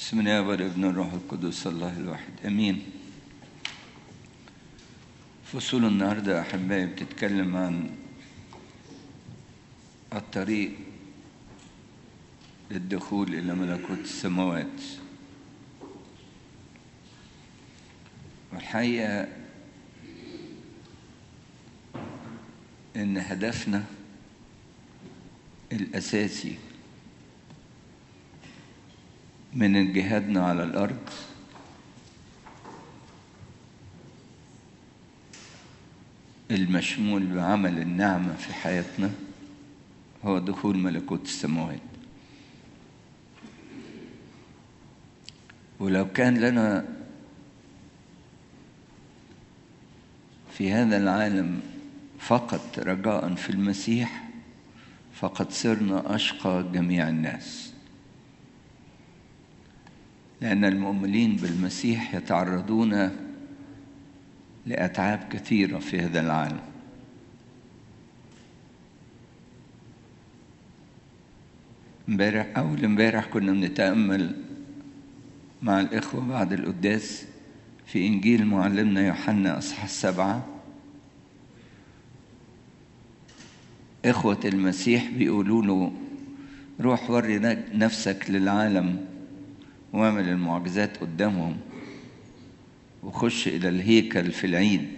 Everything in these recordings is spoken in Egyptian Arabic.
بسم الله والابن الروح القدس الله الواحد امين فصول النهارده احبائي بتتكلم عن الطريق للدخول الى ملكوت السماوات والحقيقه ان هدفنا الاساسي من جهادنا على الأرض المشمول بعمل النعمة في حياتنا هو دخول ملكوت السماوات ولو كان لنا في هذا العالم فقط رجاء في المسيح فقد صرنا أشقى جميع الناس لأن المؤمنين بالمسيح يتعرضون لأتعاب كثيرة في هذا العالم امبارح أول امبارح كنا بنتأمل مع الإخوة بعد القداس في إنجيل معلمنا يوحنا أصحاح السبعة إخوة المسيح بيقولوا له روح وري نفسك للعالم واعمل المعجزات قدامهم وخش إلى الهيكل في العيد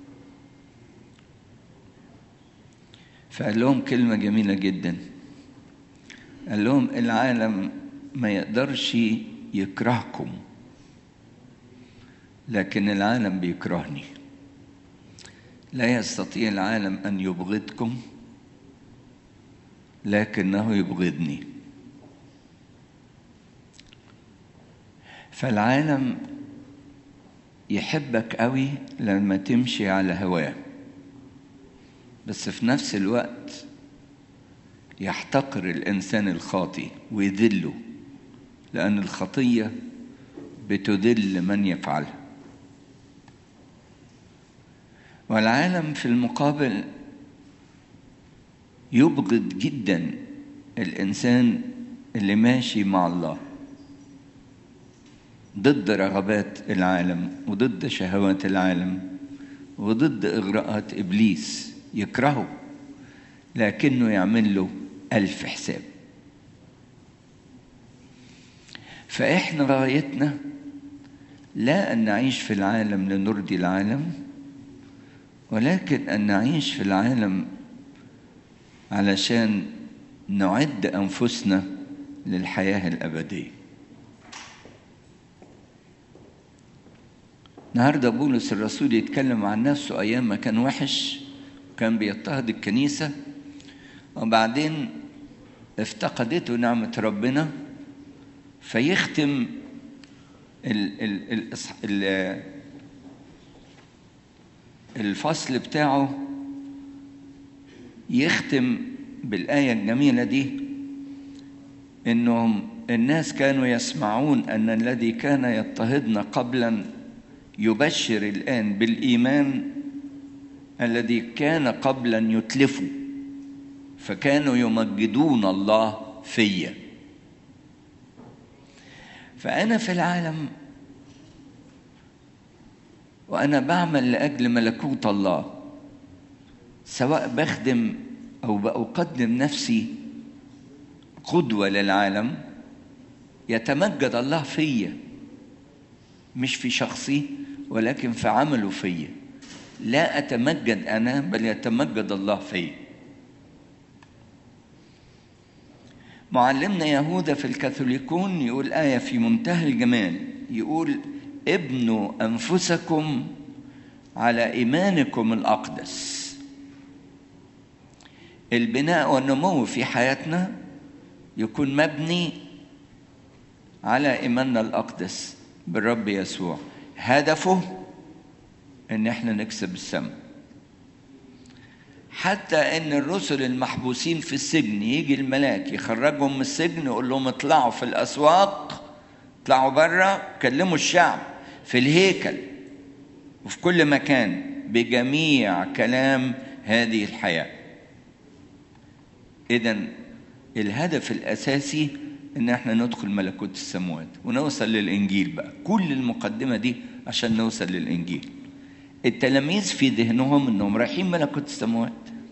فقال لهم كلمة جميلة جدا قال لهم العالم ما يقدرش يكرهكم لكن العالم بيكرهني لا يستطيع العالم أن يبغضكم لكنه يبغضني فالعالم يحبك قوي لما تمشي على هواه بس في نفس الوقت يحتقر الانسان الخاطي ويذله لان الخطيه بتذل من يفعلها والعالم في المقابل يبغض جدا الانسان اللي ماشي مع الله ضد رغبات العالم وضد شهوات العالم وضد إغراءات إبليس يكرهه لكنه يعمل له ألف حساب فإحنا غايتنا لا أن نعيش في العالم لنرضي العالم ولكن أن نعيش في العالم علشان نعد أنفسنا للحياة الأبدية النهاردة بولس الرسول يتكلم عن نفسه أيام ما كان وحش وكان بيضطهد الكنيسة وبعدين افتقدته نعمة ربنا فيختم ال ال ال الفصل بتاعه يختم بالآية الجميلة دي إنهم الناس كانوا يسمعون أن الذي كان يضطهدنا قبلا يبشر الآن بالإيمان الذي كان قبلا يتلفه فكانوا يمجدون الله فيا فأنا في العالم وأنا بعمل لأجل ملكوت الله سواء بخدم أو بقدم نفسي قدوة للعالم يتمجد الله فيا مش في شخصي ولكن في عمله فيا لا أتمجد أنا بل يتمجد الله فيا معلمنا يهوذا في الكاثوليكون يقول آية في منتهى الجمال يقول ابنوا أنفسكم على إيمانكم الأقدس البناء والنمو في حياتنا يكون مبني على إيماننا الأقدس بالرب يسوع هدفه ان احنا نكسب السماء حتى ان الرسل المحبوسين في السجن يجي الملاك يخرجهم من السجن يقول لهم اطلعوا في الاسواق اطلعوا بره كلموا الشعب في الهيكل وفي كل مكان بجميع كلام هذه الحياه اذا الهدف الاساسي ان احنا ندخل ملكوت السماوات ونوصل للانجيل بقى كل المقدمه دي عشان نوصل للانجيل التلاميذ في ذهنهم انهم رايحين ملكوت السماوات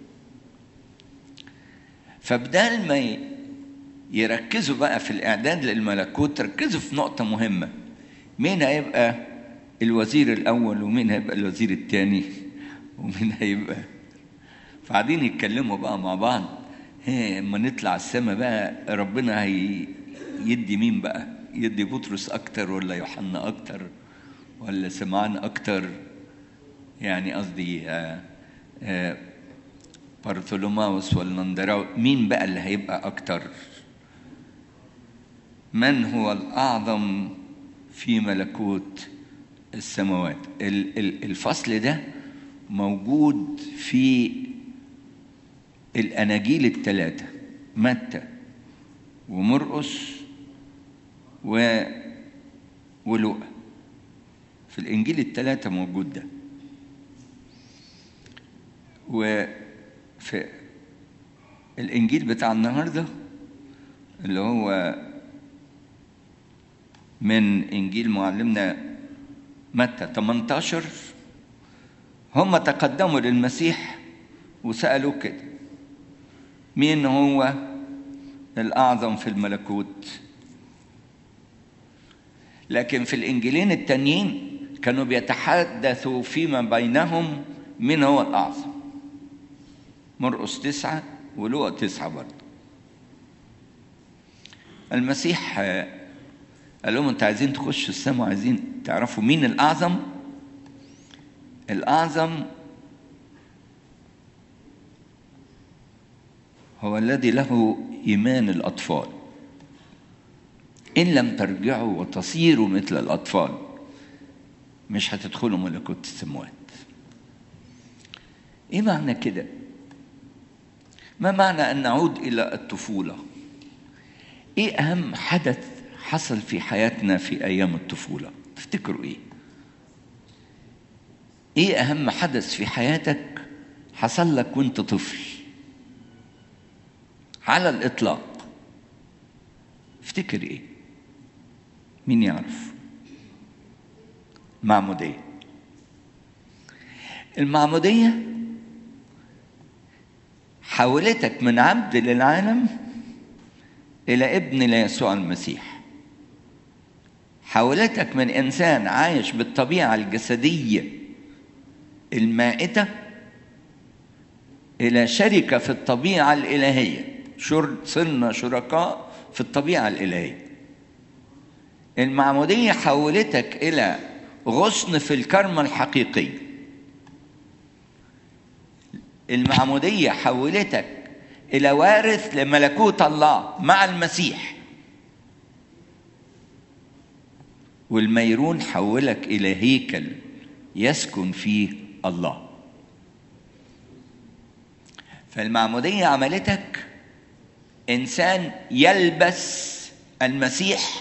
فبدال ما يركزوا بقى في الاعداد للملكوت ركزوا في نقطه مهمه مين هيبقى الوزير الاول ومين هيبقى الوزير الثاني ومين هيبقى فقاعدين يتكلموا بقى مع بعض اما نطلع السما بقى ربنا هي يدي مين بقى يدي بطرس اكتر ولا يوحنا اكتر ولا سمعان اكتر يعني قصدي آه آه بارثولوماوس ولا نندراو مين بقى اللي هيبقى اكتر من هو الاعظم في ملكوت السماوات الفصل ده موجود في الأناجيل الثلاثة متى ومرقس و ولوقا في الإنجيل الثلاثة موجود ده وفي الإنجيل بتاع النهاردة اللي هو من إنجيل معلمنا متى 18 هم تقدموا للمسيح وسألوه كده مين هو الأعظم في الملكوت لكن في الإنجيلين التانيين كانوا بيتحدثوا فيما بينهم مين هو الأعظم مرقس تسعة ولوقا تسعة برضه المسيح قال لهم انتوا عايزين تخشوا السماء عايزين تعرفوا مين الأعظم الأعظم هو الذي له إيمان الأطفال إن لم ترجعوا وتصيروا مثل الأطفال مش هتدخلوا ملكوت السماوات إيه معنى كده؟ ما معنى أن نعود إلى الطفولة؟ إيه أهم حدث حصل في حياتنا في أيام الطفولة؟ تفتكروا إيه؟ إيه أهم حدث في حياتك حصل لك وأنت طفل؟ على الإطلاق افتكر إيه؟ مين يعرف؟ معمودية المعمودية حولتك من عبد للعالم إلى ابن ليسوع المسيح حولتك من إنسان عايش بالطبيعة الجسدية المائتة إلى شركة في الطبيعة الإلهية صرنا شركاء في الطبيعة الإلهية المعمودية حولتك إلى غصن في الكرمة الحقيقية المعمودية حولتك إلى وارث لملكوت الله مع المسيح والميرون حولك إلى هيكل يسكن فيه الله فالمعمودية عملتك إنسان يلبس المسيح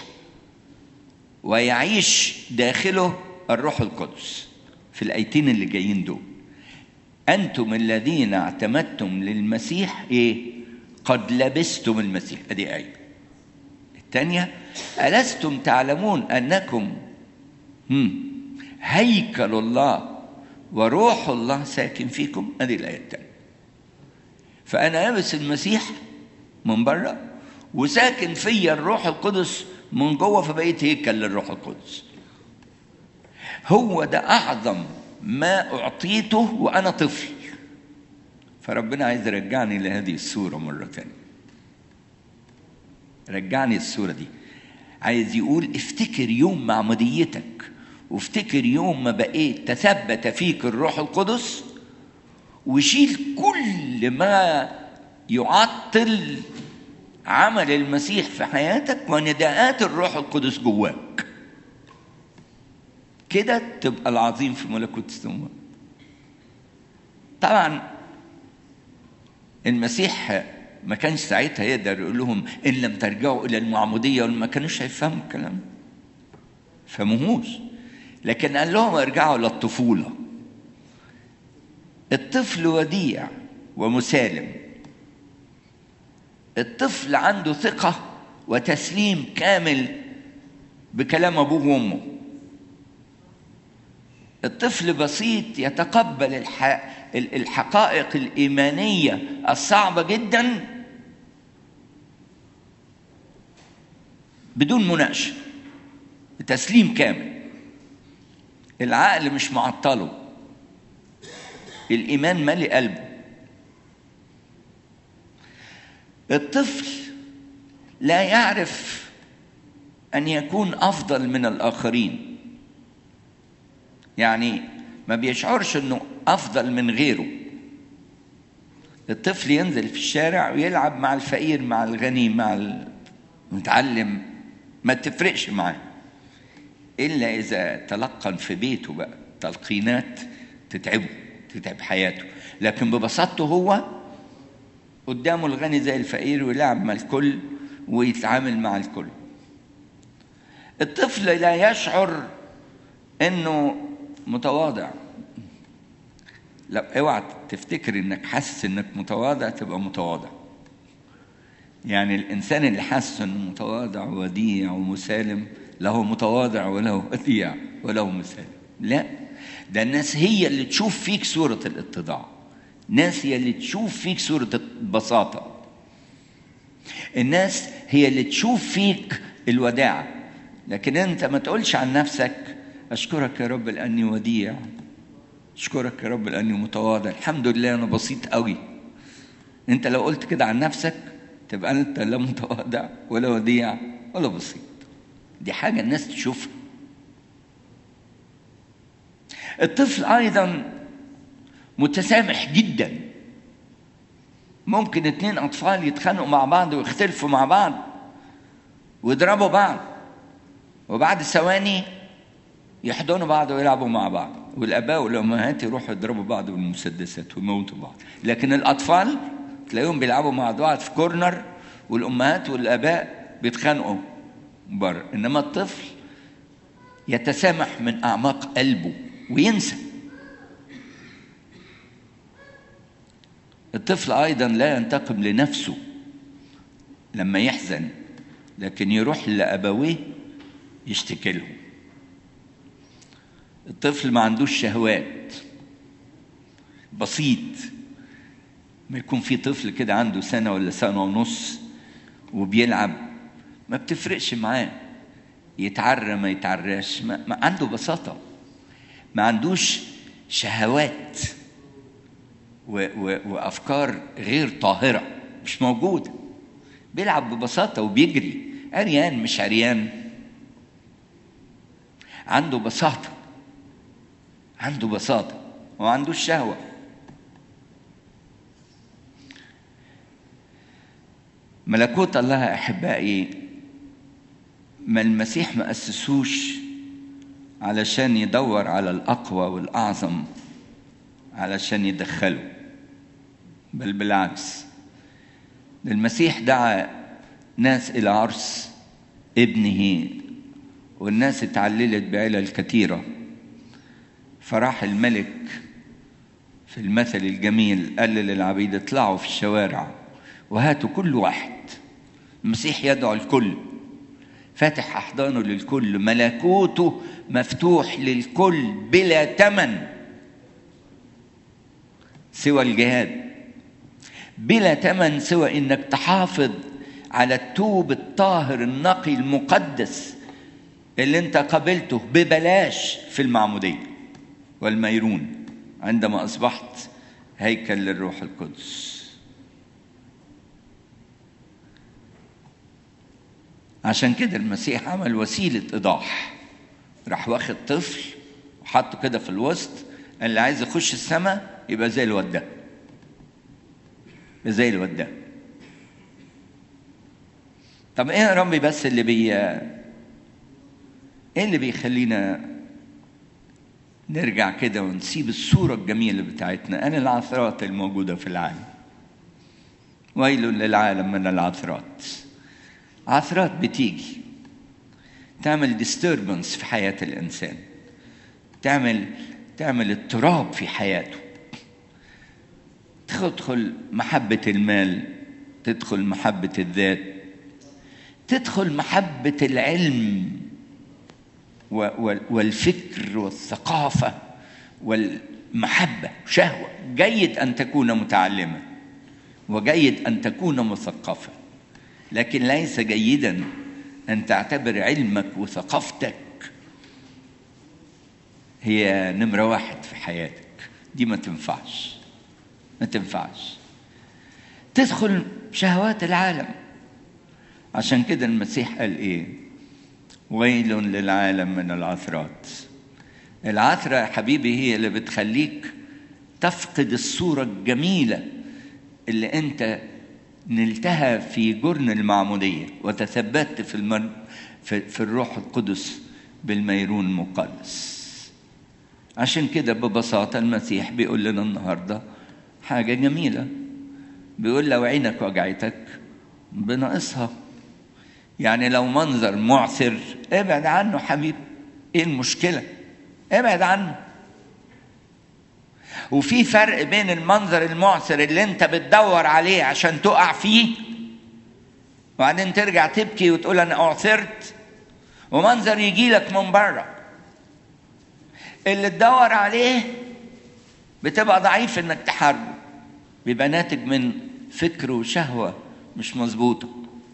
ويعيش داخله الروح القدس في الآيتين اللي جايين دول أنتم الذين اعتمدتم للمسيح إيه؟ قد لبستم المسيح أدي آية الثانية ألستم تعلمون أنكم هم هيكل الله وروح الله ساكن فيكم أدي الآية الثانية فأنا لابس المسيح من بره وساكن فيا الروح القدس من جوه فبقيت هيكل للروح القدس هو ده أعظم ما أعطيته وأنا طفل فربنا عايز يرجعني لهذه الصورة مرة تانية رجعني الصورة دي عايز يقول افتكر يوم معموديتك وافتكر يوم ما بقيت تثبت فيك الروح القدس وشيل كل ما يعطل عمل المسيح في حياتك ونداءات الروح القدس جواك كده تبقى العظيم في ملكوت السماوات طبعا المسيح ما كانش ساعتها يقدر يقول لهم ان لم ترجعوا الى المعموديه وما كانوش هيفهموا الكلام فهموهوش لكن قال لهم ارجعوا للطفوله الطفل وديع ومسالم الطفل عنده ثقه وتسليم كامل بكلام ابوه وامه الطفل بسيط يتقبل الح... الحقائق الايمانيه الصعبه جدا بدون مناقشه بتسليم كامل العقل مش معطله الايمان مالي قلبه الطفل لا يعرف ان يكون افضل من الاخرين يعني ما بيشعرش انه افضل من غيره الطفل ينزل في الشارع ويلعب مع الفقير مع الغني مع المتعلم ما تفرقش معاه الا اذا تلقن في بيته بقى تلقينات تتعبه تتعب حياته لكن ببساطته هو قدامه الغني زي الفقير ويلعب مع الكل ويتعامل مع الكل الطفل لا يشعر انه متواضع لا اوعى تفتكر انك حاسس انك متواضع تبقى متواضع يعني الانسان اللي حاسس انه متواضع وديع ومسالم لا هو متواضع ولا هو وديع ولا هو مسالم لا ده الناس هي اللي تشوف فيك صورة الاتضاع الناس هي اللي تشوف فيك صورة البساطة الناس هي اللي تشوف فيك الوداعة لكن انت ما تقولش عن نفسك اشكرك يا رب لاني وديع اشكرك يا رب لاني متواضع الحمد لله انا بسيط قوي انت لو قلت كده عن نفسك تبقى انت لا متواضع ولا وديع ولا بسيط دي حاجه الناس تشوفها الطفل ايضا متسامح جدا ممكن اتنين اطفال يتخانقوا مع بعض ويختلفوا مع بعض ويضربوا بعض وبعد ثواني يحضنوا بعض ويلعبوا مع بعض والاباء والامهات يروحوا يضربوا بعض بالمسدسات ويموتوا بعض لكن الاطفال تلاقيهم بيلعبوا مع بعض في كورنر والامهات والاباء بيتخانقوا بره انما الطفل يتسامح من اعماق قلبه وينسى الطفل ايضا لا ينتقم لنفسه لما يحزن لكن يروح لابويه يشتكي لهم الطفل ما عندوش شهوات بسيط ما يكون في طفل كده عنده سنة ولا سنة ونص وبيلعب ما بتفرقش معاه يتعرى ما يتعراش ما, ما عنده بساطة ما عندوش شهوات و و وأفكار غير طاهرة مش موجودة بيلعب ببساطة وبيجري عريان مش عريان عنده بساطة عنده بساطة وما عندوش شهوة ملكوت الله أحبائي ما المسيح ما أسسوش علشان يدور على الأقوى والأعظم علشان يدخله بل بالعكس المسيح دعا ناس إلى عرس ابنه والناس اتعللت بعلل كثيرة فراح الملك في المثل الجميل قال للعبيد اطلعوا في الشوارع وهاتوا كل واحد المسيح يدعو الكل فاتح أحضانه للكل ملكوته مفتوح للكل بلا ثمن سوى الجهاد بلا ثمن سوى انك تحافظ على التوب الطاهر النقي المقدس اللي انت قبلته ببلاش في المعموديه والميرون عندما اصبحت هيكل للروح القدس عشان كده المسيح عمل وسيله ايضاح راح واخد طفل وحطه كده في الوسط اللي عايز يخش السماء يبقى زي الواد ده زي الواد ده طب ايه يا ربي بس اللي بي ايه اللي بيخلينا نرجع كده ونسيب الصورة الجميلة بتاعتنا أنا العثرات الموجودة في العالم ويل للعالم من العثرات عثرات بتيجي تعمل disturbance في حياة الإنسان تعمل تعمل اضطراب في حياته تدخل محبة المال تدخل محبة الذات تدخل محبة العلم والفكر والثقافة والمحبة شهوة جيد أن تكون متعلما وجيد أن تكون مثقفا لكن ليس جيدا أن تعتبر علمك وثقافتك هي نمرة واحد في حياتك دي ما تنفعش ما تنفعش تدخل شهوات العالم عشان كده المسيح قال ايه ويل للعالم من العثرات العثرة يا حبيبي هي اللي بتخليك تفقد الصورة الجميلة اللي انت نلتها في جرن المعمودية وتثبت في, المر... في, في الروح القدس بالميرون المقدس عشان كده ببساطة المسيح بيقول لنا النهاردة حاجة جميلة بيقول لو عينك وجعتك بناقصها يعني لو منظر معثر ابعد عنه حبيبي ايه المشكلة ابعد عنه وفي فرق بين المنظر المعثر اللي انت بتدور عليه عشان تقع فيه وبعدين ترجع تبكي وتقول انا اعثرت ومنظر يجي لك من بره اللي تدور عليه بتبقى ضعيف انك تحاربه بيبقى ناتج من فكر وشهوة مش مظبوطة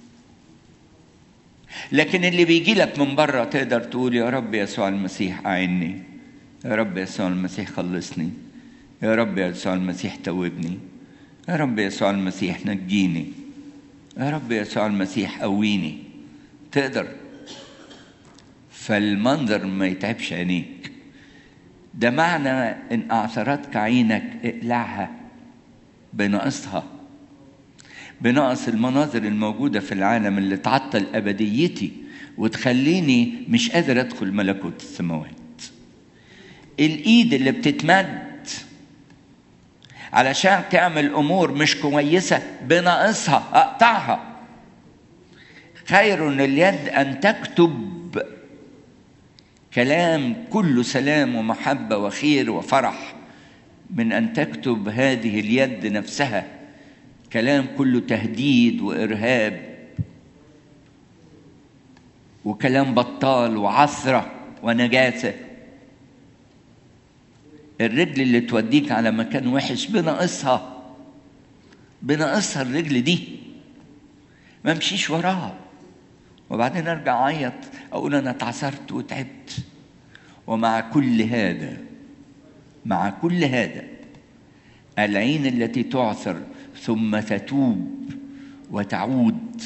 لكن اللي بيجي لك من بره تقدر تقول يا رب يسوع المسيح أعني يا رب يسوع المسيح خلصني يا رب يسوع المسيح توبني يا رب يسوع المسيح نجيني يا رب يسوع المسيح قويني تقدر فالمنظر ما يتعبش عينيك ده معنى ان اعثرتك عينك اقلعها بنقصها بنقص المناظر الموجوده في العالم اللي تعطل ابديتي وتخليني مش قادر ادخل ملكوت السماوات الايد اللي بتتمد علشان تعمل امور مش كويسه بناقصها اقطعها خير اليد ان تكتب كلام كله سلام ومحبه وخير وفرح من ان تكتب هذه اليد نفسها كلام كله تهديد وارهاب وكلام بطال وعثره ونجاسه الرجل اللي توديك على مكان وحش بناقصها بناقصها الرجل دي ما امشيش وراها وبعدين ارجع اعيط اقول انا اتعثرت وتعبت ومع كل هذا مع كل هذا العين التي تعثر ثم تتوب وتعود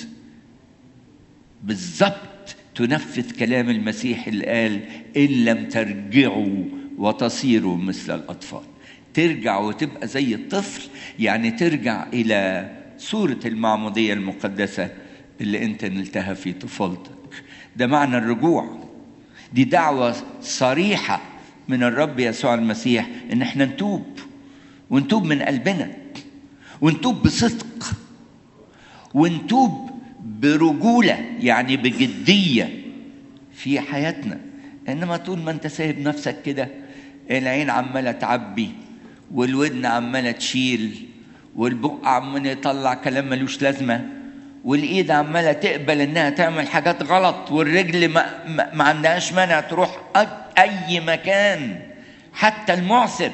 بالضبط تنفذ كلام المسيح اللي قال ان لم ترجعوا وتصيروا مثل الاطفال ترجع وتبقى زي الطفل يعني ترجع الى صوره المعموديه المقدسه اللي انت نلتها في طفولتك ده معنى الرجوع دي دعوه صريحه من الرب يسوع المسيح ان احنا نتوب ونتوب من قلبنا ونتوب بصدق ونتوب برجوله يعني بجديه في حياتنا انما طول ما انت سايب نفسك كده العين عماله تعبي والودن عماله تشيل والبق عمال يطلع كلام ملوش لازمه والايد عماله تقبل انها تعمل حاجات غلط والرجل ما, ما, ما عندهاش مانع تروح اي مكان حتى المعسر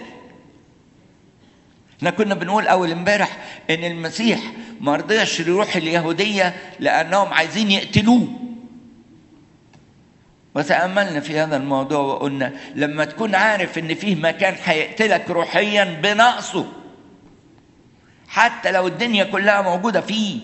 احنا كنا بنقول اول امبارح ان المسيح ما رضيش يروح اليهوديه لانهم عايزين يقتلوه وتأملنا في هذا الموضوع وقلنا لما تكون عارف ان فيه مكان هيقتلك روحيا بنقصه حتى لو الدنيا كلها موجودة فيه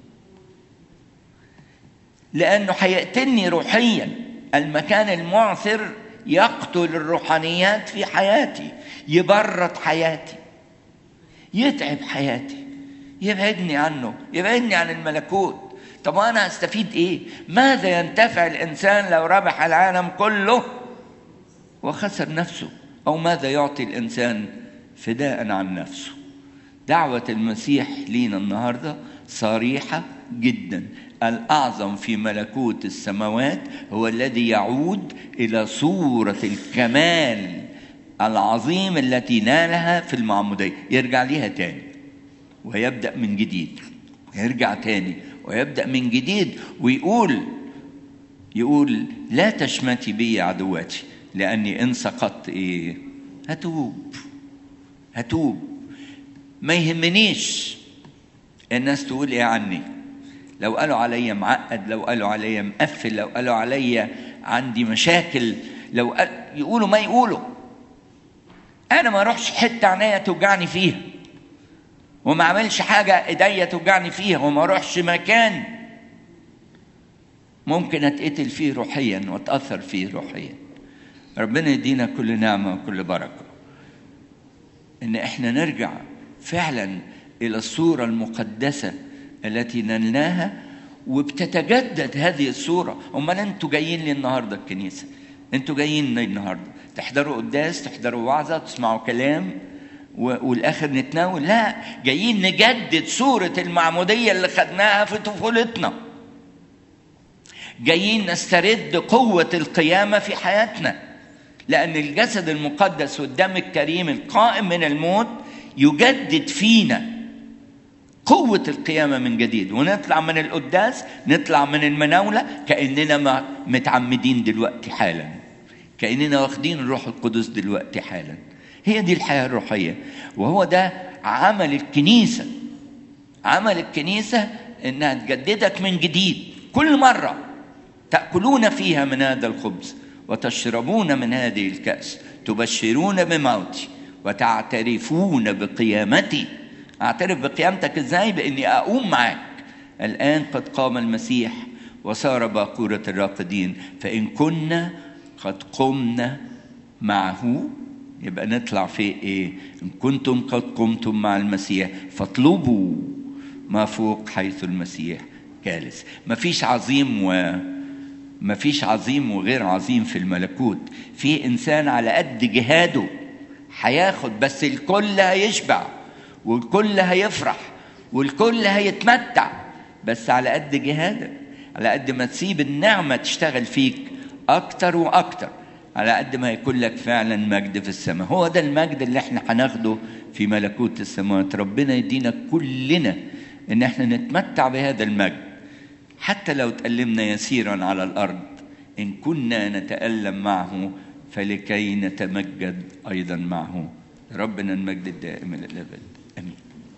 لأنه هيقتلني روحيا المكان المعثر يقتل الروحانيات في حياتي يبرد حياتي يتعب حياتي يبعدني عنه يبعدني عن الملكوت طب انا استفيد ايه ماذا ينتفع الانسان لو ربح العالم كله وخسر نفسه او ماذا يعطي الانسان فداء عن نفسه دعوه المسيح لينا النهارده صريحه جدا الاعظم في ملكوت السماوات هو الذي يعود الى صوره الكمال العظيم التي نالها في المعموديه يرجع ليها تاني ويبدا من جديد يرجع تاني ويبدأ من جديد ويقول يقول لا تشمتي بي عدواتي لأني إن سقطت إيه هتوب هتوب ما يهمنيش الناس تقول ايه عني لو قالوا عليا معقد لو قالوا عليا مقفل لو قالوا عليا عندي مشاكل لو قال يقولوا ما يقولوا انا ما اروحش حته عينيا توجعني فيها وما اعملش حاجه ايديا توجعني فيها وما اروحش مكان ممكن اتقتل فيه روحيا واتاثر فيه روحيا ربنا يدينا كل نعمه وكل بركه ان احنا نرجع فعلا الى الصوره المقدسه التي نلناها وبتتجدد هذه الصوره امال انتوا جايين لي النهارده الكنيسه انتوا جايين لي النهارده تحضروا قداس تحضروا وعظه تسمعوا كلام والاخر نتناول لا جايين نجدد صوره المعموديه اللي خدناها في طفولتنا جايين نسترد قوه القيامه في حياتنا لان الجسد المقدس والدم الكريم القائم من الموت يجدد فينا قوة القيامة من جديد ونطلع من القداس نطلع من المناولة كأننا متعمدين دلوقتي حالا كأننا واخدين الروح القدس دلوقتي حالا هي دي الحياة الروحية وهو ده عمل الكنيسة عمل الكنيسة إنها تجددك من جديد كل مرة تأكلون فيها من هذا الخبز وتشربون من هذه الكأس تبشرون بموتي وتعترفون بقيامتي اعترف بقيامتك ازاي باني اقوم معك الان قد قام المسيح وصار باقوره الراقدين فان كنا قد قمنا معه يبقى نطلع في ايه ان كنتم قد قمتم مع المسيح فاطلبوا ما فوق حيث المسيح جالس مفيش عظيم و مفيش عظيم وغير عظيم في الملكوت في انسان على قد جهاده هياخد بس الكل هيشبع والكل هيفرح والكل هيتمتع بس على قد جهادك على قد ما تسيب النعمة تشتغل فيك أكتر وأكتر على قد ما يكون لك فعلا مجد في السماء هو ده المجد اللي احنا هناخده في ملكوت السماوات ربنا يدينا كلنا ان احنا نتمتع بهذا المجد حتى لو تألمنا يسيرا على الأرض إن كنا نتألم معه فلكي نتمجد أيضا معه ربنا المجد الدائم إلى الأبد آمين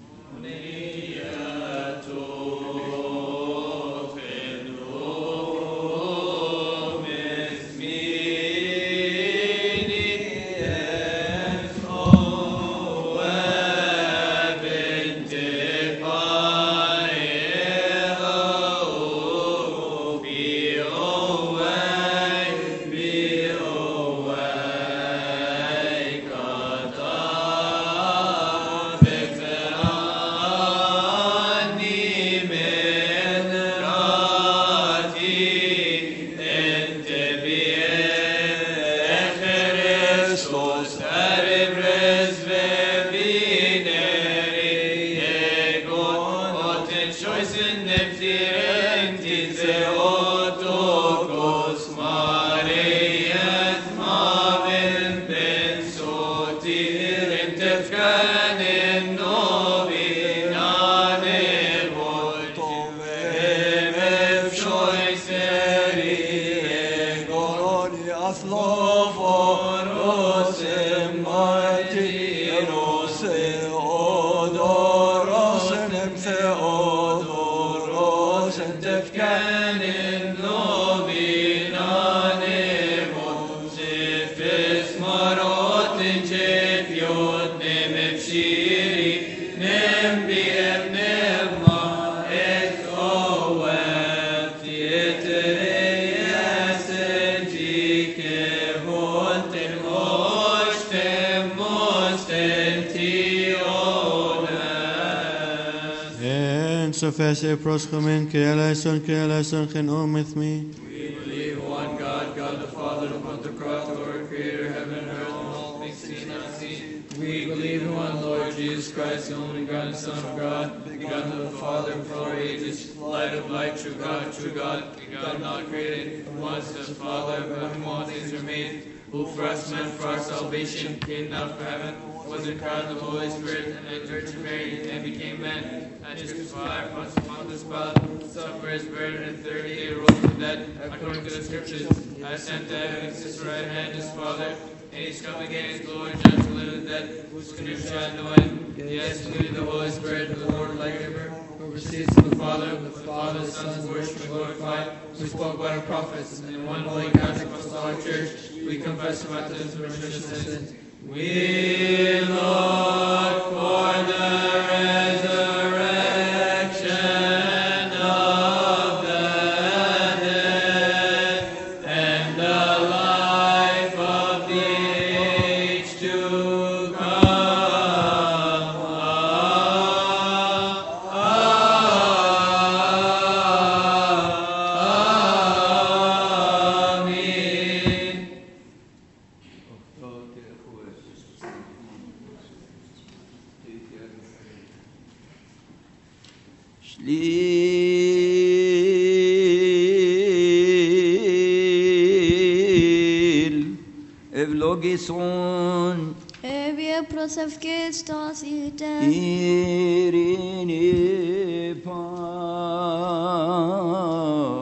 Sophasia proschomen, que eleison, que eleison, gen omith me. We believe one God, God the Father, the Pantocrator, creator of heaven and earth, and all things seen and unseen. We believe in one Lord Jesus Christ, the only begotten Son of God, begotten of the Father before ages, light of light, true God, true God, begotten, not created, who was the Father, by whom all things are made, who for us men, for our salvation, came down from heaven, was incarnate of the Holy Spirit, and the Virgin Mary, and became man, and crucified upon Pontius Pilate, suffered, is buried, and third day rose from the dead, according to the Scriptures, ascended to heaven, and sits right hand his Father, and he's come again in his glory, judge the living and the dead, whose kingdom shall no end. He has committed the Holy Spirit, the Lord like river, who proceeds from the Father, with the Father, the Son, worship and glorified, who spoke by the prophets, and in one holy Catholic Apostolic Church, we confess the baptism for remission of sins. We look for the resurrection of the dead and the life of the age to come. Amen. Schliel, Evlogison, Evige prosevke stasite. Irine Paz.